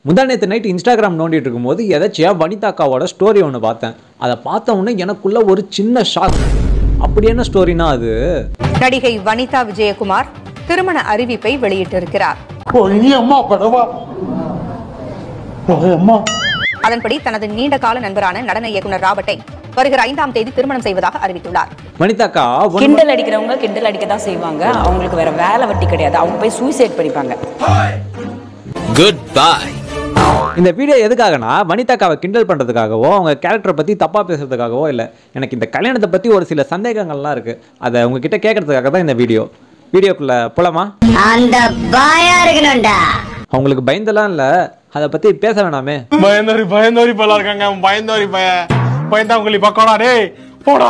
முந்தா நேற்று night Instagram நோண்டிட்டு இருக்கும்போது எதாச்சியா வனிதாக்காவோட ஸ்டோரி ஒன்று பார்த்தேன் அதை பார்த்த உடனே எனக்குள்ள ஒரு சின்ன ஷாக் அப்படி என்ன ஸ்டோரினா அது நடிகை வனிதா விஜயகுமார் திருமண அறிவிப்பை வெளியிட்டிருக்கிறார் அம்மா படவா அம்மா அதன்படி தனது நீண்ட கால நண்பரான நடன இயக்குனர் ராபர்ட்டை வருகிற ஐந்தாம் தேதி திருமணம் செய்வதாக அறிவித்துள்ளார் வனிதாக்கா ஒன் கிண்டல் அடிக்கிறவங்க கிண்டல் அடிக்க தான் செய்வாங்க அவங்களுக்கு வேற வேலை வட்டி கிடையாது அவங்க போய் சூசைட் பண்ணிப்பாங்க குட் பை இந்த வீடியோ எதுக்காகனா வனிதாக்காவை கிண்டல் பண்ணுறதுக்காகவோ அவங்க கேரக்டரை பற்றி தப்பாக பேசுறதுக்காகவோ இல்லை எனக்கு இந்த கல்யாணத்தை பற்றி ஒரு சில சந்தேகங்கள்லாம் இருக்குது அதை உங்ககிட்ட கேட்கறதுக்காக தான் இந்த வீடியோ வீடியோக்குள்ளே போலாமா அந்த பாயா இருக்கணும்டா அவங்களுக்கு பயந்தெல்லாம் இல்லை அதை பற்றி பேச வேணாமே பயந்தோரி பயந்தோரி பல இருக்காங்க அவன் பயந்தோரி பய பயந்தாங்குழி பக்கோடா டேய் போடா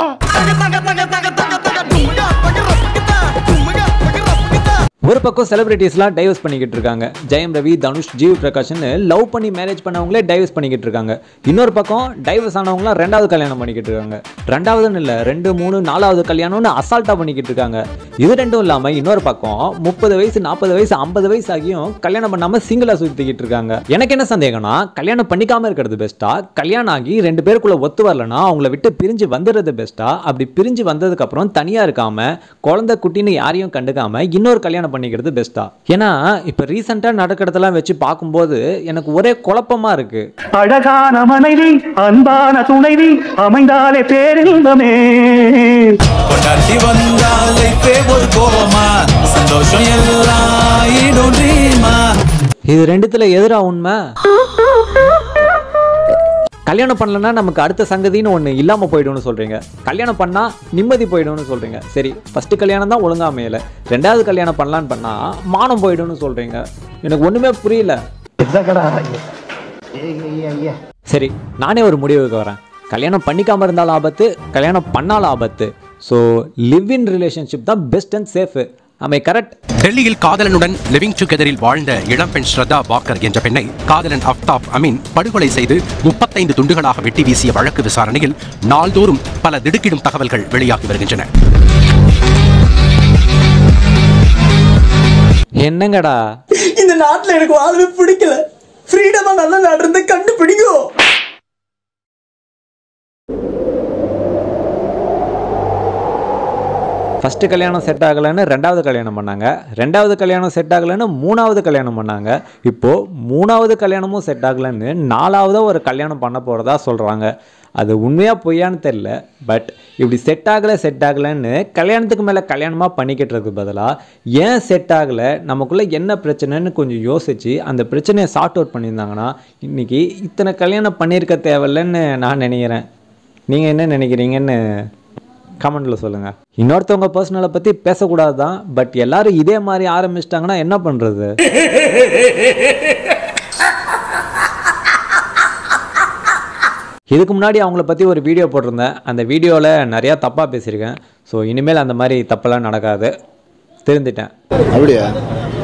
ஒரு பக்கம் செலிபிரிட்டிஸ்லாம் டைவர்ஸ் பண்ணிக்கிட்டு இருக்காங்க ஜெயம் ரவி தனுஷ் ஜீவ் பிரகாஷ்னு லவ் பண்ணி மேரேஜ் பண்ணவங்களே டைவர்ஸ் பண்ணிக்கிட்டு இருக்காங்க இன்னொரு பக்கம் டைவர்ஸ் ஆனவங்களாம் ரெண்டாவது கல்யாணம் பண்ணிக்கிட்டு இருக்காங்க ரெண்டாவதுன்னு இல்லை ரெண்டு மூணு நாலாவது கல்யாணம்னு அசால்ட்டாக பண்ணிக்கிட்டு இருக்காங்க இது ரெண்டும் இல்லாமல் இன்னொரு பக்கம் முப்பது வயசு நாற்பது வயசு ஐம்பது வயசு ஆகியும் கல்யாணம் பண்ணாமல் சிங்கிளாக சுற்றிக்கிட்டு இருக்காங்க எனக்கு என்ன சந்தேகம்னா கல்யாணம் பண்ணிக்காம இருக்கிறது பெஸ்ட்டா கல்யாணம் ஆகி ரெண்டு பேருக்குள்ள ஒத்து வரலனா அவங்கள விட்டு பிரிஞ்சு வந்துடுறது பெஸ்ட்டா அப்படி பிரிஞ்சு வந்ததுக்கு அப்புறம் தனியா இருக்காம குழந்தை குட்டின்னு யாரையும் கண்டுக்காம இன்னொரு கல்யாணம் பண்ணிக்கிறது பெஸ்ட்டா ஏன்னா இப்போ ரீசெண்டாக நடக்கிறதெல்லாம் வச்சு பார்க்கும்போது எனக்கு ஒரே குழப்பமா இருக்கு அழகான மனைவி அன்பான துணைவி அமைந்தாலே பேரின்பமே கொண்டாட்டி வந்தா லைஃபே ஒரு கோவமா சந்தோஷம் எல்லாம் ஈடும் ட்ரீமா இது ரெண்டுத்துல எதிரா உண்மை கல்யாணம் பண்ணலன்னா நமக்கு அடுத்த சங்கதின்னு ஒன்று இல்லாமல் போயிடும்னு சொல்கிறீங்க கல்யாணம் பண்ணால் நிம்மதி போயிடும்னு சொல்கிறீங்க சரி ஃபஸ்ட்டு கல்யாணம் தான் ஒழுங்கா அமையல ரெண்டாவது கல்யாணம் பண்ணலான்னு பண்ணால் மானம் போயிடும்னு சொல்கிறீங்க எனக்கு ஒன்றுமே புரியல சரி நானே ஒரு முடிவுக்கு வரேன் கல்யாணம் பண்ணிக்காம இருந்தாலும் ஆபத்து கல்யாணம் பண்ணாலும் ஆபத்து ஸோ லிவ் இன் ரிலேஷன்ஷிப் தான் பெஸ்ட் அண்ட் சேஃபு அமை கரெக்ட் டெல்லியில் காதலனுடன் லிவிங் டுகெதரில் வாழ்ந்த இளம்பெண் ஸ்ரத்தா பாக்கர் என்ற பெண்ணை காதலன் அஃப்தாப் அமீன் படுகொலை செய்து முப்பத்தைந்து துண்டுகளாக வெட்டி வீசிய வழக்கு விசாரணையில் நாள்தோறும் பல திடுக்கிடும் தகவல்கள் வெளியாகி வருகின்றன என்னங்கடா இந்த நாட்டுல எனக்கு வாழவே பிடிக்கல ஃப்ரீடமா நல்ல நாடு இருந்தா கண்டுபிடிக்கும் ஃபஸ்ட்டு கல்யாணம் செட் ஆகலைன்னு ரெண்டாவது கல்யாணம் பண்ணாங்க ரெண்டாவது கல்யாணம் செட் ஆகலைன்னு மூணாவது கல்யாணம் பண்ணாங்க இப்போது மூணாவது கல்யாணமும் செட் ஆகலைன்னு நாலாவதாக ஒரு கல்யாணம் பண்ண போகிறதா சொல்கிறாங்க அது உண்மையாக பொய்யான்னு தெரில பட் இப்படி செட் ஆகலை செட் ஆகலைன்னு கல்யாணத்துக்கு மேலே கல்யாணமாக பண்ணிக்கிட்டுறதுக்கு பதிலாக ஏன் செட் ஆகலை நமக்குள்ளே என்ன பிரச்சனைன்னு கொஞ்சம் யோசித்து அந்த பிரச்சனையை சார்ட் அவுட் பண்ணியிருந்தாங்கன்னா இன்றைக்கி இத்தனை கல்யாணம் பண்ணியிருக்க தேவையில்லைன்னு நான் நினைக்கிறேன் நீங்கள் என்ன நினைக்கிறீங்கன்னு கமெண்ட்ல சொல்லுங்க இன்னொருத்தவங்க பர்சனலை பத்தி பேசக்கூடாது தான் பட் எல்லாரும் இதே மாதிரி ஆரம்பிச்சிட்டாங்கன்னா என்ன பண்றது இதுக்கு முன்னாடி அவங்கள பற்றி ஒரு வீடியோ போட்டிருந்தேன் அந்த வீடியோவில் நிறையா தப்பாக பேசியிருக்கேன் ஸோ இனிமேல் அந்த மாதிரி தப்பெல்லாம் நடக்காது திருந்திட்டேன் அப்படியா